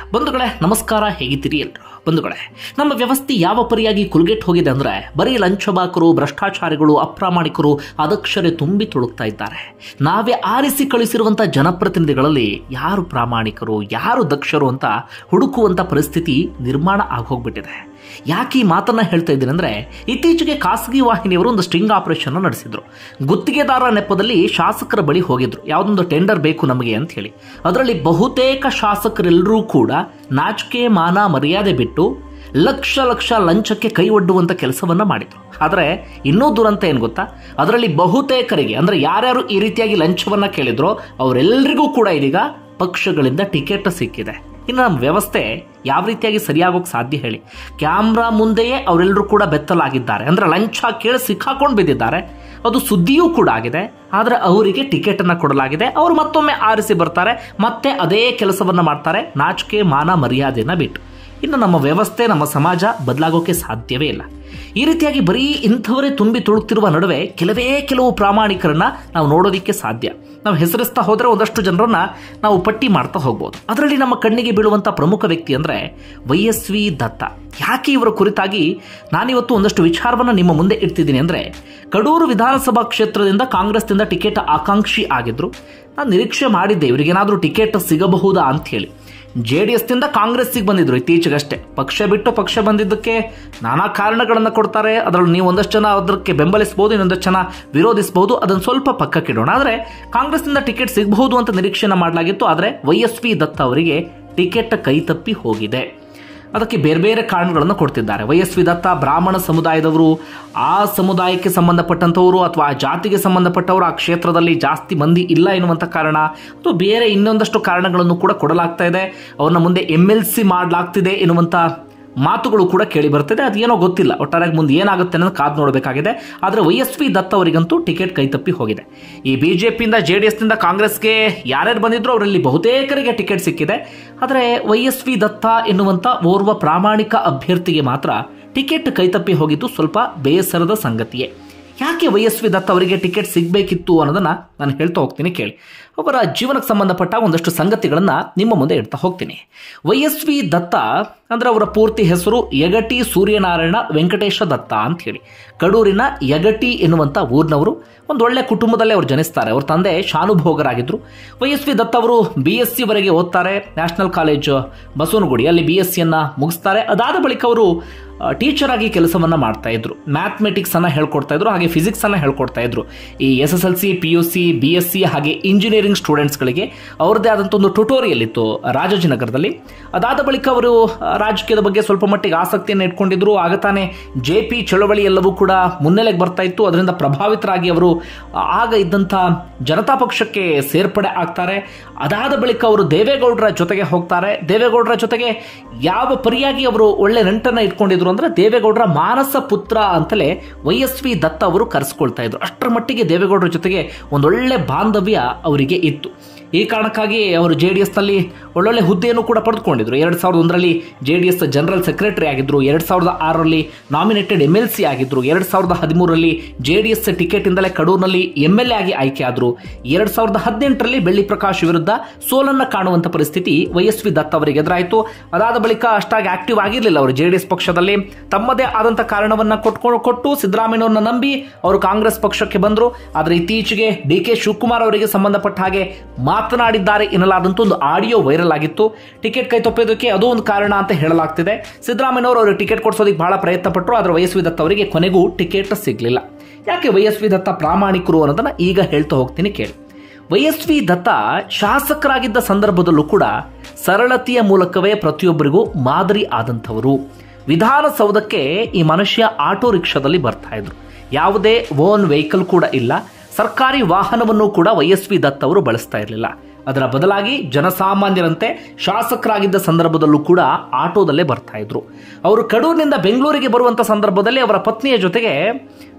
ಬಂಧುಗಳೇ ನಮಸ್ಕಾರ ಹೇಗಿದ್ದೀರಿ ಎಲ್ರು ಬಂಧುಗಳೇ ನಮ್ಮ ವ್ಯವಸ್ಥೆ ಯಾವ ಪರಿಯಾಗಿ ಕುಲ್ಗೆಟ್ ಹೋಗಿದೆ ಅಂದ್ರೆ ಬರೀ ಲಂಚಬಾಕರು ಭ್ರಷ್ಟಾಚಾರಿಗಳು ಅಪ್ರಾಮಾಣಿಕರು ಅದಕ್ಷರೆ ತುಂಬಿ ತುಳುಕ್ತಾ ಇದ್ದಾರೆ ನಾವೇ ಆರಿಸಿ ಕಳಿಸಿರುವಂತ ಜನಪ್ರತಿನಿಧಿಗಳಲ್ಲಿ ಯಾರು ಪ್ರಾಮಾಣಿಕರು ಯಾರು ದಕ್ಷರು ಅಂತ ಹುಡುಕುವಂತ ಪರಿಸ್ಥಿತಿ ನಿರ್ಮಾಣ ಆಗೋಗ್ಬಿಟ್ಟಿದೆ ಯಾಕೆ ಈ ಮಾತನ್ನ ಹೇಳ್ತಾ ಇದ್ದೀನಿ ಅಂದ್ರೆ ಇತ್ತೀಚೆಗೆ ಖಾಸಗಿ ವಾಹಿನಿಯವರು ಒಂದು ಸ್ಟಿಂಗ್ ಆಪರೇಷನ್ ನಡೆಸಿದ್ರು ಗುತ್ತಿಗೆದಾರ ನೆಪದಲ್ಲಿ ಶಾಸಕರ ಬಳಿ ಹೋಗಿದ್ರು ಯಾವುದೊಂದು ಟೆಂಡರ್ ಬೇಕು ನಮಗೆ ಅಂತ ಹೇಳಿ ಅದರಲ್ಲಿ ಬಹುತೇಕ ಶಾಸಕರೆಲ್ಲರೂ ಕೂಡ ನಾಚಿಕೆ ಮಾನ ಮರ್ಯಾದೆ ಬಿಟ್ಟು ಲಕ್ಷ ಲಕ್ಷ ಲಂಚಕ್ಕೆ ಕೈ ಒಡ್ಡುವಂತ ಕೆಲಸವನ್ನ ಮಾಡಿದ್ರು ಆದರೆ ಇನ್ನೂ ದುರಂತ ಏನು ಗೊತ್ತಾ ಅದರಲ್ಲಿ ಬಹುತೇಕರಿಗೆ ಅಂದ್ರೆ ಯಾರ್ಯಾರು ಈ ರೀತಿಯಾಗಿ ಲಂಚವನ್ನ ಕೇಳಿದ್ರೋ ಅವರೆಲ್ಲರಿಗೂ ಕೂಡ ಇದೀಗ ಪಕ್ಷಗಳಿಂದ ಟಿಕೆಟ್ ಸಿಕ್ಕಿದೆ ಇನ್ನು ನಮ್ಮ ವ್ಯವಸ್ಥೆ ಯಾವ ರೀತಿಯಾಗಿ ಸರಿಯಾಗೋಕ್ ಸಾಧ್ಯ ಹೇಳಿ ಕ್ಯಾಮ್ರಾ ಮುಂದೆಯೇ ಅವರೆಲ್ಲರೂ ಕೂಡ ಬೆತ್ತಲಾಗಿದ್ದಾರೆ ಅಂದ್ರೆ ಲಂಚ ಕೇಳಿ ಸಿಕ್ಕಾಕೊಂಡು ಬಿದ್ದಿದ್ದಾರೆ ಅದು ಸುದ್ದಿಯೂ ಕೂಡ ಆಗಿದೆ ಆದರೆ ಅವರಿಗೆ ಟಿಕೆಟ್ ಅನ್ನ ಕೊಡಲಾಗಿದೆ ಅವರು ಮತ್ತೊಮ್ಮೆ ಆರಿಸಿ ಬರ್ತಾರೆ ಮತ್ತೆ ಅದೇ ಕೆಲಸವನ್ನ ಮಾಡ್ತಾರೆ ನಾಚಿಕೆ ಮಾನ ಮರ್ಯಾದೆಯನ್ನ ಬಿಟ್ಟು ಇನ್ನು ನಮ್ಮ ವ್ಯವಸ್ಥೆ ನಮ್ಮ ಸಮಾಜ ಬದಲಾಗೋಕೆ ಸಾಧ್ಯವೇ ಇಲ್ಲ ಈ ರೀತಿಯಾಗಿ ಬರೀ ಇಂಥವರೇ ತುಂಬಿ ತುಳುಕ್ತಿರುವ ನಡುವೆ ಕೆಲವೇ ಕೆಲವು ಪ್ರಾಮಾಣಿಕರನ್ನ ನಾವು ನೋಡೋದಿಕ್ಕೆ ಸಾಧ್ಯ ನಾವು ಹೆಸರಿಸ್ತಾ ಹೋದ್ರೆ ಒಂದಷ್ಟು ಜನರನ್ನ ನಾವು ಪಟ್ಟಿ ಮಾಡ್ತಾ ಹೋಗ್ಬೋದು ಅದರಲ್ಲಿ ನಮ್ಮ ಕಣ್ಣಿಗೆ ಬೀಳುವಂತ ಪ್ರಮುಖ ವ್ಯಕ್ತಿ ಅಂದ್ರೆ ವೈ ಎಸ್ ವಿ ದತ್ತ ಯಾಕೆ ಇವರ ಕುರಿತಾಗಿ ನಾನಿವತ್ತು ಒಂದಷ್ಟು ವಿಚಾರವನ್ನ ನಿಮ್ಮ ಮುಂದೆ ಇಡ್ತಿದ್ದೀನಿ ಅಂದ್ರೆ ಕಡೂರು ವಿಧಾನಸಭಾ ಕ್ಷೇತ್ರದಿಂದ ಕಾಂಗ್ರೆಸ್ನಿಂದ ಟಿಕೆಟ್ ಆಕಾಂಕ್ಷಿ ಆಗಿದ್ರು ನಾನು ನಿರೀಕ್ಷೆ ಮಾಡಿದ್ದೆ ಇವರಿಗೇನಾದ್ರೂ ಟಿಕೆಟ್ ಸಿಗಬಹುದಾ ಅಂತ ಹೇಳಿ ಜೆ ಡಿ ಎಸ್ನಿಂದ ಕಾಂಗ್ರೆಸ್ಸಿಗೆ ಬಂದಿದ್ರು ಇತ್ತೀಚೆಗಷ್ಟೇ ಪಕ್ಷ ಬಿಟ್ಟು ಪಕ್ಷ ಬಂದಿದ್ದಕ್ಕೆ ನಾನಾ ಕಾರಣಗಳನ್ನು ಕೊಡ್ತಾರೆ ಅದರಲ್ಲಿ ನೀವು ಒಂದಷ್ಟು ಜನ ಅದಕ್ಕೆ ಬೆಂಬಲಿಸಬಹುದು ಇನ್ನೊಂದಷ್ಟು ಜನ ವಿರೋಧಿಸಬಹುದು ಅದನ್ನು ಸ್ವಲ್ಪ ಪಕ್ಕಕ್ಕಿಡೋಣ ಆದರೆ ಕಾಂಗ್ರೆಸ್ನಿಂದ ಟಿಕೆಟ್ ಸಿಗಬಹುದು ಅಂತ ನಿರೀಕ್ಷೆನ ಮಾಡಲಾಗಿತ್ತು ಆದರೆ ವೈ ಎಸ್ ಪಿ ದತ್ತ ಅವರಿಗೆ ಟಿಕೆಟ್ ಕೈ ತಪ್ಪಿ ಹೋಗಿದೆ ಅದಕ್ಕೆ ಬೇರೆ ಬೇರೆ ಕಾರಣಗಳನ್ನು ಕೊಡ್ತಿದ್ದಾರೆ ವೈ ಎಸ್ ವಿ ದತ್ತ ಬ್ರಾಹ್ಮಣ ಸಮುದಾಯದವರು ಆ ಸಮುದಾಯಕ್ಕೆ ಸಂಬಂಧಪಟ್ಟಂಥವರು ಅಥವಾ ಆ ಜಾತಿಗೆ ಸಂಬಂಧಪಟ್ಟವರು ಆ ಕ್ಷೇತ್ರದಲ್ಲಿ ಜಾಸ್ತಿ ಮಂದಿ ಇಲ್ಲ ಎನ್ನುವಂಥ ಕಾರಣ ಅಥವಾ ಬೇರೆ ಇನ್ನೊಂದಷ್ಟು ಕಾರಣಗಳನ್ನು ಕೂಡ ಕೊಡಲಾಗ್ತಾ ಇದೆ ಅವ್ರನ್ನ ಮುಂದೆ ಎಮ್ ಎಲ್ ಸಿ ಮಾಡಲಾಗ್ತಿದೆ ಎನ್ನುವಂಥ ಮಾತುಗಳು ಕೂಡ ಕೇಳಿ ಬರ್ತಿದೆ ಅದೇನೋ ಗೊತ್ತಿಲ್ಲ ಒಟ್ಟಾರೆಯಾಗಿ ಮುಂದೆ ಏನಾಗುತ್ತೆ ಅನ್ನೋದು ಕಾದು ನೋಡಬೇಕಾಗಿದೆ ಆದರೆ ವೈ ಎಸ್ ಪಿ ದತ್ತ ಅವರಿಗಂತೂ ಟಿಕೆಟ್ ಕೈತಪ್ಪಿ ಹೋಗಿದೆ ಈ ಬಿಜೆಪಿಯಿಂದ ಜೆ ಡಿ ಎಸ್ನಿಂದ ಕಾಂಗ್ರೆಸ್ಗೆ ಯಾರ್ಯಾರು ಬಂದಿದ್ರು ಅವರಲ್ಲಿ ಬಹುತೇಕರಿಗೆ ಟಿಕೆಟ್ ಸಿಕ್ಕಿದೆ ಆದರೆ ವೈ ಎಸ್ ಪಿ ದತ್ತ ಎನ್ನುವಂಥ ಓರ್ವ ಪ್ರಾಮಾಣಿಕ ಅಭ್ಯರ್ಥಿಗೆ ಮಾತ್ರ ಟಿಕೆಟ್ ಕೈತಪ್ಪಿ ಹೋಗಿದ್ದು ಸ್ವಲ್ಪ ಬೇಸರದ ಸಂಗತಿಯೇ ಯಾಕೆ ವೈ ಎಸ್ ವಿ ದತ್ತ ಅವರಿಗೆ ಟಿಕೆಟ್ ಸಿಗಬೇಕಿತ್ತು ಅನ್ನೋದನ್ನ ನಾನು ಹೇಳ್ತಾ ಹೋಗ್ತೀನಿ ಕೇಳಿ ಅವರ ಜೀವನಕ್ಕೆ ಸಂಬಂಧಪಟ್ಟ ಒಂದಷ್ಟು ಸಂಗತಿಗಳನ್ನ ನಿಮ್ಮ ಮುಂದೆ ಇಡ್ತಾ ಹೋಗ್ತೀನಿ ವೈ ಎಸ್ ವಿ ದತ್ತ ಅಂದ್ರೆ ಅವರ ಪೂರ್ತಿ ಹೆಸರು ಯಗಟಿ ಸೂರ್ಯನಾರಾಯಣ ವೆಂಕಟೇಶ ದತ್ತ ಅಂತ ಹೇಳಿ ಕಡೂರಿನ ಯಗಟಿ ಎನ್ನುವಂಥ ಊರಿನವರು ಒಂದು ಒಳ್ಳೆ ಕುಟುಂಬದಲ್ಲೇ ಅವರು ಜನಿಸ್ತಾರೆ ಅವ್ರ ತಂದೆ ಶಾನುಭೋಗರಾಗಿದ್ರು ವೈ ಎಸ್ ವಿ ದತ್ತ ಅವರು ಬಿ ಎಸ್ ಸಿ ವರೆಗೆ ಓದ್ತಾರೆ ನ್ಯಾಷನಲ್ ಕಾಲೇಜ್ ಬಸವನಗುಡಿ ಅಲ್ಲಿ ಬಿ ಎಸ್ ಸಿಯನ್ನ ಮುಗಿಸ್ತಾರೆ ಅದಾದ ಬಳಿಕ ಅವರು ಟೀಚರ್ ಆಗಿ ಕೆಲಸವನ್ನ ಮಾಡ್ತಾ ಇದ್ರು ಮ್ಯಾಥಮೆಟಿಕ್ಸ್ ಅನ್ನ ಹೇಳ್ಕೊಡ್ತಾ ಇದ್ರು ಹಾಗೆ ಫಿಸಿಕ್ಸ್ ಅನ್ನ ಹೇಳ್ಕೊಡ್ತಾ ಇದ್ರು ಈ S S L C P U C B S C ಹಾಗೆ ಇಂಜಿನಿಯರಿಂಗ್ ಸ್ಟೂಡೆಂಟ್ಸ್ಗಳಿಗೆ ಅವ್ರದ್ದೇ ಆದಂಥ ಒಂದು ಟ್ಯುಟೋರಿಯಲ್ ಇತ್ತು ರಾಜಾಜಿನಗರದಲ್ಲಿ ಅದಾದ ಬಳಿಕ ಅವರು ರಾಜಕೀಯದ ಬಗ್ಗೆ ಸ್ವಲ್ಪ ಮಟ್ಟಿಗೆ ಆಸಕ್ತಿಯನ್ನು ಇಟ್ಕೊಂಡಿದ್ರು ಆಗ ತಾನೇ ಜೆ ಪಿ ಚಳವಳಿ ಎಲ್ಲವೂ ಕೂಡ ಮುನ್ನೆಲೆಗೆ ಬರ್ತಾ ಇತ್ತು ಅದರಿಂದ ಪ್ರಭಾವಿತರಾಗಿ ಅವರು ಆಗ ಇದ್ದಂಥ ಜನತಾ ಪಕ್ಷಕ್ಕೆ ಸೇರ್ಪಡೆ ಆಗ್ತಾರೆ ಅದಾದ ಬಳಿಕ ಅವರು ದೇವೇಗೌಡರ ಜೊತೆಗೆ ಹೋಗ್ತಾರೆ ದೇವೇಗೌಡರ ಜೊತೆಗೆ ಯಾವ ಪರಿಯಾಗಿ ಅವರು ಒಳ್ಳೆ ನಂಟನ್ನ ಇಟ್ಕೊಂಡಿದ್ರು ಅಂದ್ರೆ ದೇವೇಗೌಡರ ಮಾನಸ ಪುತ್ರ ಅಂತಲೇ ವೈ ಎಸ್ ವಿ ದತ್ತ ಅವರು ಕರೆಸ್ಕೊಳ್ತಾ ಇದ್ರು ಅಷ್ಟರ ಮಟ್ಟಿಗೆ ದೇವೇಗೌಡರ ಜೊತೆಗೆ ಒಂದೊಳ್ಳೆ ಬಾಂಧವ್ಯ ಅವರಿಗೆ ಇತ್ತು ಈ ಕಾರಣಕ್ಕಾಗಿ ಅವರು ಜೆ ಡಿ ಎಸ್ನಲ್ಲಿ ಒಳ್ಳೊಳ್ಳೆ ಹುದ್ದೆಯನ್ನು ಕೂಡ ಪಡೆದುಕೊಂಡಿದ್ರು ಎರಡು ಸಾವಿರದ ಒಂದರಲ್ಲಿ J D S general secretary ಆಗಿದ್ರು ಎರಡು ಸಾವಿರದ ಆರರಲ್ಲಿ ನಾಮಿನೇಟೆಡ್ ಎಮ್ ಎಲ್ ಸಿ ಆಗಿದ್ರು ಎರಡು ಸಾವಿರದ ಹದಿಮೂರರಲ್ಲಿ ಜೆ ಡಿ ಎಸ್ ಟಿಕೆಟಿಂದಲೇ ಕಡೂರಿನಲ್ಲಿ ಎಂ ಎಲ್ ಎ ಆಗಿ ಆಯ್ಕೆ ಆದರು ಎರಡು ಸಾವಿರದ ಹದಿನೆಂಟರಲ್ಲಿ ಬೆಳ್ಳಿ ಪ್ರಕಾಶ್ ವಿರುದ್ಧ ಸೋಲನ್ನ ಕಾಣುವಂತ ಪರಿಸ್ಥಿತಿ ವೈ ಎಸ್ ವಿ ದತ್ತ ಅವರಿಗೆ ಎದುರಾಯಿತು ಅದಾದ ಬಳಿಕ ಅಷ್ಟಾಗಿ ಆಕ್ಟಿವ್ ಆಗಿರಲಿಲ್ಲ ಅವರು ಜೆ ಡಿ ಎಸ್ ಪಕ್ಷದಲ್ಲಿ ತಮ್ಮದೇ ಆದಂತ ಕಾರಣವನ್ನ ಕೊಟ್ಕೊಂಡು ಕೊಟ್ಟು ಸಿದ್ದರಾಮಯ್ಯವ್ರನ್ನ ನಂಬಿ ಅವರು ಕಾಂಗ್ರೆಸ್ ಪಕ್ಷಕ್ಕೆ ಬಂದರು ಆದರೆ ಇತ್ತೀಚೆಗೆ ಡಿ ಕೆ ಶಿವಕುಮಾರ್ ಅವರಿಗೆ ಸಂಬಂಧಪಟ್ಟ ಹಾಗೆ ಮಾತನಾಡಿದ್ದಾರೆ ಎನ್ನಲಾದಂತ ಒಂದು ಆಡಿಯೋ ವೈರಲ್ ಆಗಿತ್ತು ಟಿಕೆಟ್ ಕೈ ತಪ್ಪೋದಕ್ಕೆ ಅದು ಒಂದು ಕಾರಣ ಅಂತ ಹೇಳಲಾಗ್ತಿದೆ ಸಿದ್ದರಾಮಯ್ಯನವರು ಅವರಿಗೆ ಟಿಕೆಟ್ ಕೊಡಿಸೋದಕ್ಕೆ ಬಹಳ ಪ್ರಯತ್ನ ಪಟ್ಟರು ಆದರೆ ವೈ ಎಸ್ ವಿ ದತ್ತ ಅವರಿಗೆ ಕೊನೆಗೂ ಟಿಕೆಟ್ ಸಿಗಲಿಲ್ಲ ಯಾಕೆ ವೈ ಎಸ್ ವಿ ದತ್ತ ಪ್ರಾಮಾಣಿಕರು ಅನ್ನೋದನ್ನ ಈಗ ಹೇಳ್ತಾ ಹೋಗ್ತೀನಿ ಕೇಳಿ ವೈ ಎಸ್ ವಿ ದತ್ತ ಶಾಸಕರಾಗಿದ್ದ ಸಂದರ್ಭದಲ್ಲೂ ಕೂಡ ಸರಳತೆಯ ಮೂಲಕವೇ ಪ್ರತಿಯೊಬ್ಬರಿಗೂ ಮಾದರಿ ಆದಂಥವರು ವಿಧಾನಸೌಧಕ್ಕೆ ಈ ಮನುಷ್ಯ ಆಟೋ ರಿಕ್ಷಾದಲ್ಲಿ ಬರ್ತಾ ಇದ್ರು ಯಾವುದೇ ಓನ್ ವೆಹಿಕಲ್ ಕೂಡ ಇಲ್ಲ ಸರ್ಕಾರಿ ವಾಹನವನ್ನು ಕೂಡ ವೈ ಎಸ್ ವಿ ದತ್ ಅವರು ಬಳಸ್ತಾ ಇರಲಿಲ್ಲ ಅದರ ಬದಲಾಗಿ ಜನಸಾಮಾನ್ಯರಂತೆ ಶಾಸಕರಾಗಿದ್ದ ಸಂದರ್ಭದಲ್ಲೂ ಕೂಡ ಆಟೋದಲ್ಲೇ ಬರ್ತಾ ಇದ್ರು ಅವರು ಕಡೂರಿನಿಂದ ಬೆಂಗಳೂರಿಗೆ ಬರುವಂತ ಸಂದರ್ಭದಲ್ಲಿ ಅವರ ಪತ್ನಿಯ ಜೊತೆಗೆ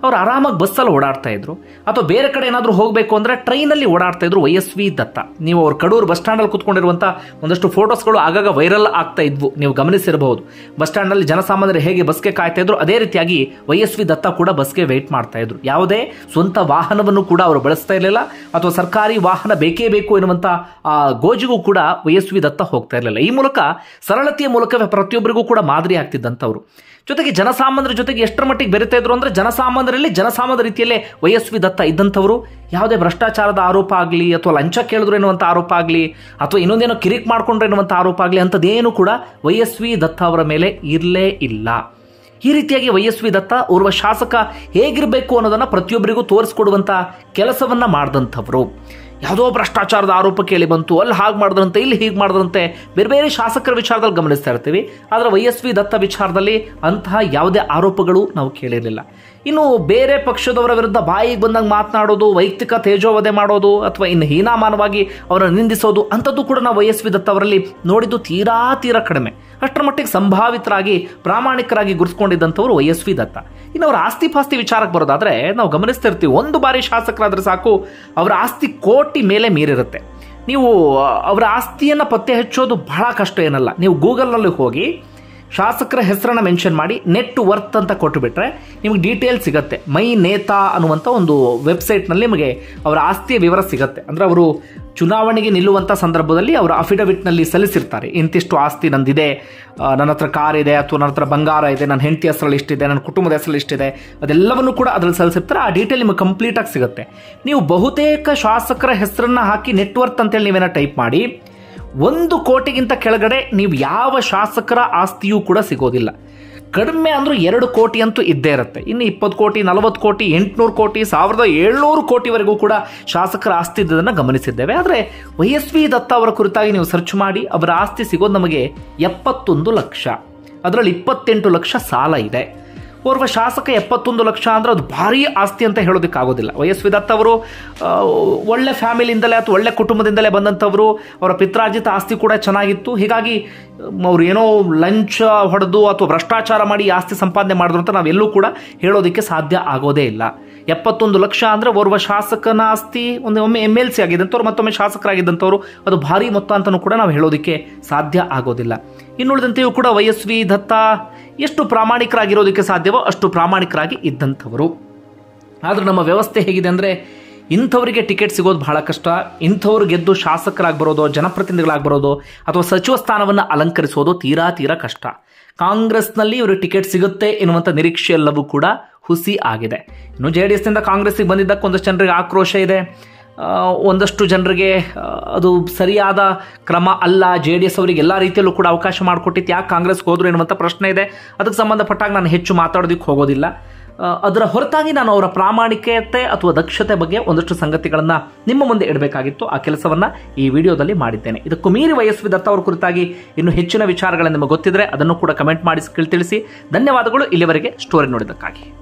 ಅವ್ರು ಆರಾಮಾಗಿ ಬಸ್ಸಲ್ಲಿ ಓಡಾಡ್ತಾ ಇದ್ರು ಅಥವಾ ಬೇರೆ ಕಡೆ ಏನಾದರೂ ಹೋಗಬೇಕು ಅಂದರೆ ಟ್ರೈನಲ್ಲಿ ಓಡಾಡ್ತಾ ಇದ್ರು ವೈ ಎಸ್ ವಿ ದತ್ತ ನೀವು ಅವ್ರ ಕಡೂರು ಬಸ್ ಸ್ಟ್ಯಾಂಡಲ್ಲಿ ಕುತ್ಕೊಂಡಿರುವಂಥ ಒಂದಷ್ಟು ಫೋಟೋಸ್ಗಳು ಆಗಾಗ ವೈರಲ್ ಆಗ್ತಾ ಇದ್ವು ನೀವು ಗಮನಿಸಿರಬಹುದು ಬಸ್ ಸ್ಟ್ಯಾಂಡ್ನಲ್ಲಿ ಜನಸಾಮಾನ್ಯರು ಹೇಗೆ ಬಸ್ಗೆ ಕಾಯ್ತಾ ಇದ್ರು ಅದೇ ರೀತಿಯಾಗಿ ವೈ ಎಸ್ ವಿ ದತ್ತ ಕೂಡ ಬಸ್ಗೆ ವೆಯ್ಟ್ ಮಾಡ್ತಾ ಇದ್ರು ಯಾವುದೇ ಸ್ವಂತ ವಾಹನವನ್ನು ಕೂಡ ಅವರು ಬಳಸ್ತಾ ಇರಲಿಲ್ಲ ಅಥವಾ ಸರ್ಕಾರಿ ವಾಹನ ಬೇಕೇ ಬೇಕು ಎನ್ನುವಂಥ ಆ ಗೋಜಿಗೂ ಕೂಡ ವೈ ಎಸ್ ವಿ ದತ್ತ ಹೋಗ್ತಾ ಇರಲಿಲ್ಲ ಈ ಮೂಲಕ ಸರಳತೆಯ ಮೂಲಕವೇ ಪ್ರತಿಯೊಬ್ಬರಿಗೂ ಕೂಡ ಮಾದರಿ ಆಗ್ತಿದ್ದಂಥವ್ರು ಜೊತೆಗೆ ಜನಸಾಮಾನ್ಯರ ಜೊತೆಗೆ ಎಷ್ಟರ ಮಟ್ಟಿಗೆ ಬೆರಿತಾ ಇದ್ರು ಅಂದ್ರೆ ಜನಸಾಮಾನ್ಯರಲ್ಲಿ ಜನಸಾಮಾನ್ಯ ರೀತಿಯಲ್ಲೇ ವೈ ಎಸ್ ವಿ ದತ್ತ ಇದ್ದಂಥವರು ಯಾವುದೇ ಭ್ರಷ್ಟಾಚಾರದ ಆರೋಪ ಆಗಲಿ ಅಥವಾ ಲಂಚ ಕೇಳಿದ್ರು ಎನ್ನುವಂಥ ಆರೋಪ ಆಗಲಿ ಅಥವಾ ಇನ್ನೊಂದೇನೋ ಕಿರಿಕ್ ಮಾಡ್ಕೊಂಡ್ರು ಎನ್ನುವಂಥ ಆರೋಪ ಆಗಲಿ ಅಂಥದ್ದೇನು ಕೂಡ ವೈ ಎಸ್ ವಿ ದತ್ತ ಅವರ ಮೇಲೆ ಇರಲೇ ಇಲ್ಲ ಈ ರೀತಿಯಾಗಿ ವೈ ಎಸ್ ವಿ ದತ್ತ ಓರ್ವ ಶಾಸಕ ಹೇಗಿರಬೇಕು ಅನ್ನೋದನ್ನು ಪ್ರತಿಯೊಬ್ಬರಿಗೂ ತೋರಿಸ್ಕೊಡುವಂಥ ಕೆಲಸವನ್ನ ಮಾಡಿದಂಥವ್ರು ಯಾವುದೋ ಭ್ರಷ್ಟಾಚಾರದ ಆರೋಪ ಕೇಳಿ ಬಂತು ಅಲ್ಲಿ ಹಾಗೆ ಮಾಡಿದ್ರಂತೆ ಇಲ್ಲಿ ಹೀಗೆ ಮಾಡಿದ್ರಂತೆ ಬೇರೆ ಬೇರೆ ಶಾಸಕರ ವಿಚಾರದಲ್ಲಿ ಗಮನಿಸ್ತಾ ಇರ್ತೀವಿ ಆದರೆ ವೈ ಎಸ್ ವಿ ದತ್ತ ವಿಚಾರದಲ್ಲಿ ಅಂತಹ ಯಾವುದೇ ಆರೋಪಗಳು ನಾವು ಕೇಳಿರಲಿಲ್ಲ ಇನ್ನು ಬೇರೆ ಪಕ್ಷದವರ ವಿರುದ್ಧ ಬಾಯಿಗೆ ಬಂದಾಗ ಮಾತನಾಡೋದು ವೈಯಕ್ತಿಕ ತೇಜೋವಧೆ ಮಾಡೋದು ಅಥವಾ ಇನ್ನು ಹೀನಾಮಾನವಾಗಿ ಅವರನ್ನು ನಿಂದಿಸೋದು ಅಂಥದ್ದು ಕೂಡ ನಾವು ವೈ ಎಸ್ ವಿ ದತ್ತ ಅವರಲ್ಲಿ ನೋಡಿದ್ದು ತೀರಾ ತೀರಾ ಕಡಿಮೆ ಅಷ್ಟರ ಮಟ್ಟಿಗೆ ಸಂಭಾವಿತರಾಗಿ ಪ್ರಾಮಾಣಿಕರಾಗಿ ಗುರುಸ್ಕೊಂಡಿದ್ದಂಥವ್ರು ವೈ ಎಸ್ ವಿ ದತ್ತ ಇನ್ನು ಅವರ ಆಸ್ತಿ ಪಾಸ್ತಿ ವಿಚಾರಕ್ಕೆ ಬರೋದಾದ್ರೆ ನಾವು ಗಮನಿಸ್ತಾ ಇರ್ತೀವಿ ಒಂದು ಬಾರಿ ಶಾಸಕರಾದ್ರೆ ಸಾಕು ಅವರ ಆಸ್ತಿ ಕೋಟಿ ಮೇಲೆ ಮೀರಿರುತ್ತೆ ನೀವು ಅವರ ಆಸ್ತಿಯನ್ನು ಪತ್ತೆ ಹಚ್ಚೋದು ಬಹಳ ಕಷ್ಟ ಏನಲ್ಲ ನೀವು ಗೂಗಲ್ನಲ್ಲಿ ಹೋಗಿ ಶಾಸಕರ ಹೆಸರನ್ನ ಮೆನ್ಷನ್ ಮಾಡಿ ನೆಟ್ ವರ್ತ್ ಅಂತ ಕೊಟ್ಟುಬಿಟ್ರೆ ನಿಮಗೆ ಡೀಟೇಲ್ ಸಿಗುತ್ತೆ ಮೈ ನೇತಾ ಅನ್ನುವಂಥ ಒಂದು ವೆಬ್ಸೈಟ್ನಲ್ಲಿ ನಿಮಗೆ ಅವರ ಆಸ್ತಿಯ ವಿವರ ಸಿಗುತ್ತೆ ಅಂದರೆ ಅವರು ಚುನಾವಣೆಗೆ ನಿಲ್ಲುವಂಥ ಸಂದರ್ಭದಲ್ಲಿ ಅವರು ಅಫಿಡವಿಟ್ನಲ್ಲಿ ಸಲ್ಲಿಸಿರ್ತಾರೆ ಇಂತಿಷ್ಟು ಆಸ್ತಿ ನಂದಿದೆ ಆ, ನನ್ನ ಹತ್ರ ಕಾರ್ ಇದೆ ಅಥವಾ ನನ್ನ ಹತ್ರ ಬಂಗಾರ ಇದೆ ನನ್ನ ಹೆಂಡತಿ ಹೆಸರಲ್ಲಿ ಇಷ್ಟಿದೆ ನನ್ನ ಕುಟುಂಬದ ಹೆಸರಲ್ಲಿ ಇಷ್ಟಿದೆ ಅದೆಲ್ಲವನ್ನು ಕೂಡ ಅದರಲ್ಲಿ ಸಲ್ಲಿಸಿರ್ತಾರೆ ಆ ಡೀಟೇಲ್ ನಿಮಗೆ ಕಂಪ್ಲೀಟಾಗಿ ಸಿಗುತ್ತೆ ನೀವು ಬಹುತೇಕ ಶಾಸಕರ ಹೆಸರನ್ನ ಹಾಕಿ ನೆಟ್ವರ್ತ್ ಅಂತೇಳಿ ನೀವೇನೋ ಟೈಪ್ ಮಾಡಿ ಒಂದು ಕೋಟಿಗಿಂತ ಕೆಳಗಡೆ ನೀವು ಯಾವ ಶಾಸಕರ ಆಸ್ತಿಯೂ ಕೂಡ ಸಿಗೋದಿಲ್ಲ ಕಡಿಮೆ ಅಂದ್ರೂ ಎರಡು ಕೋಟಿ ಅಂತೂ ಇದ್ದೇ ಇರುತ್ತೆ ಇನ್ನು ಇಪ್ಪತ್ತು ಕೋಟಿ ನಲವತ್ತು ಕೋಟಿ ಎಂಟುನೂರು ಕೋಟಿ ಸಾವಿರದ ಏಳ್ನೂರು ಕೋಟಿವರೆಗೂ ಕೂಡ ಶಾಸಕರ ಆಸ್ತಿ ಇದ್ದದನ್ನು ಗಮನಿಸಿದ್ದೇವೆ ಆದರೆ ವೈ ಎಸ್ ವಿ ದತ್ತ ಅವರ ಕುರಿತಾಗಿ ನೀವು ಸರ್ಚ್ ಮಾಡಿ ಅವರ ಆಸ್ತಿ ಸಿಗೋದು ನಮಗೆ ಎಪ್ಪತ್ತೊಂದು ಲಕ್ಷ ಅದರಲ್ಲಿ ಇಪ್ಪತ್ತೆಂಟು ಲಕ್ಷ ಸಾಲ ಇದೆ ಓರ್ವ ಶಾಸಕ ಎಪ್ಪತ್ತೊಂದು ಲಕ್ಷ ಅಂದ್ರೆ ಅದು ಭಾರಿ ಆಸ್ತಿ ಅಂತ ಹೇಳೋದಕ್ಕಾಗೋದಿಲ್ಲ ವೈ ಎಸ್ ವಿದತ್ ಅವರು ಆ, ಒಳ್ಳೆ ಫ್ಯಾಮಿಲಿಯಿಂದಲೇ ಅಥವಾ ಒಳ್ಳೆ ಕುಟುಂಬದಿಂದಲೇ ಬಂದಂಥವರು ಅವರ ಪಿತ್ರಾರ್ಜಿತ ಆಸ್ತಿ ಕೂಡ ಚೆನ್ನಾಗಿತ್ತು ಹೀಗಾಗಿ ಮ್, ಅವ್ರು ಏನೋ ಲಂಚ ಹೊಡೆದು ಅಥವಾ ಭ್ರಷ್ಟಾಚಾರ ಮಾಡಿ ಈ ಆಸ್ತಿ ಸಂಪಾದನೆ ಮಾಡಿದ್ರು ಅಂತ ನಾವೆಲ್ಲೂ ಕೂಡ ಹೇಳೋದಕ್ಕೆ ಸಾಧ್ಯ ಆಗೋದೇ ಇಲ್ಲ ಎಪ್ಪತ್ತೊಂದು ಲಕ್ಷ ಅಂದ್ರೆ ಓರ್ವ ಶಾಸಕನ ಆಸ್ತಿ ಒಂದು ಒಮ್ಮೆ ಎಮ್ ಎಲ್ ಸಿ ಆಗಿದ್ದಂಥವ್ರು ಮತ್ತೊಮ್ಮೆ ಶಾಸಕರಾಗಿದ್ದಂಥವ್ರು ಅದು ಭಾರಿ ಮೊತ್ತ ಅಂತಲೂ ಕೂಡ ನಾವು ಹೇಳೋದಕ್ಕೆ ಸಾಧ್ಯ ಆಗೋದಿಲ್ಲ ಇನ್ನುಳಿದಂತೆಯೂ ಕೂಡ ವೈ ಎಸ್ ವಿ ದತ್ತ ಎಷ್ಟು ಪ್ರಾಮಾಣಿಕರಾಗಿರೋದಕ್ಕೆ ಸಾಧ್ಯವೋ ಅಷ್ಟು ಪ್ರಾಮಾಣಿಕರಾಗಿ ಇದ್ದಂಥವರು ಆದ್ರೆ ನಮ್ಮ ವ್ಯವಸ್ಥೆ ಹೇಗಿದೆ ಅಂದರೆ ಇಂಥವರಿಗೆ ಟಿಕೆಟ್ ಸಿಗೋದು ಬಹಳ ಕಷ್ಟ ಇಂಥವ್ರು ಗೆದ್ದು ಶಾಸಕರಾಗಿ ಬರೋದು ಜನಪ್ರತಿನಿಧಿಗಳಾಗಿ ಬರೋದು ಅಥವಾ ಸಚಿವ ಸ್ಥಾನವನ್ನು ಅಲಂಕರಿಸೋದು ತೀರಾ ತೀರಾ ಕಷ್ಟ ಕಾಂಗ್ರೆಸ್ನಲ್ಲಿ ಇವರು ಟಿಕೆಟ್ ಸಿಗುತ್ತೆ ಎನ್ನುವಂಥ ನಿರೀಕ್ಷೆ ಎಲ್ಲವೂ ಕೂಡ ಹುಸಿ ಆಗಿದೆ ಇನ್ನು ಜೆ ಡಿ ಎಸ್ನಿಂದ ಕಾಂಗ್ರೆಸ್ಸಿಗೆ ಬಂದಿದ್ದಕ್ಕೆ ಒಂದಷ್ಟು ಜನರಿಗೆ ಆಕ್ರೋಶ ಇದೆ ಆ, ಒಂದಷ್ಟು ಜನರಿಗೆ ಆ, ಅದು ಸರಿಯಾದ ಕ್ರಮ ಅಲ್ಲ ಜೆ ಡಿ ಎಸ್ ಅವರಿಗೆ ಎಲ್ಲ ರೀತಿಯಲ್ಲೂ ಕೂಡ ಅವಕಾಶ ಮಾಡಿಕೊಟ್ಟಿತ್ತು ಯಾಕೆ ಕಾಂಗ್ರೆಸ್ಗೆ ಹೋದ್ರು ಎನ್ನುವಂಥ ಪ್ರಶ್ನೆ ಇದೆ ಅದಕ್ಕೆ ಸಂಬಂಧಪಟ್ಟಾಗ ನಾನು ಹೆಚ್ಚು ಮಾತಾಡೋದಕ್ಕೆ ಹೋಗೋದಿಲ್ಲ ಆ, ಅದರ ಹೊರತಾಗಿ ನಾನು ಅವರ ಪ್ರಾಮಾಣಿಕತೆ ಅಥವಾ ದಕ್ಷತೆ ಬಗ್ಗೆ ಒಂದಷ್ಟು ಸಂಗತಿಗಳನ್ನು ನಿಮ್ಮ ಮುಂದೆ ಇಡಬೇಕಾಗಿತ್ತು ಆ ಕೆಲಸವನ್ನ ಈ ವಿಡಿಯೋದಲ್ಲಿ ಮಾಡಿದ್ದೇನೆ ಇದಕ್ಕೂ ಮೀರಿ ವಯಸ್ವಿ ದತ್ತ ಅವರ ಕುರಿತಾಗಿ ಇನ್ನು ಹೆಚ್ಚಿನ ವಿಚಾರಗಳು ನಿಮಗೆ ಗೊತ್ತಿದ್ರೆ ಅದನ್ನು ಕೂಡ ಕಮೆಂಟ್ ಮಾಡಿ ತಿಳಿಸಿ ಧನ್ಯವಾದಗಳು ಇಲ್ಲಿವರೆಗೆ ಸ್ಟೋರಿ ನೋಡಿದ್ದಕ್ಕಾಗಿ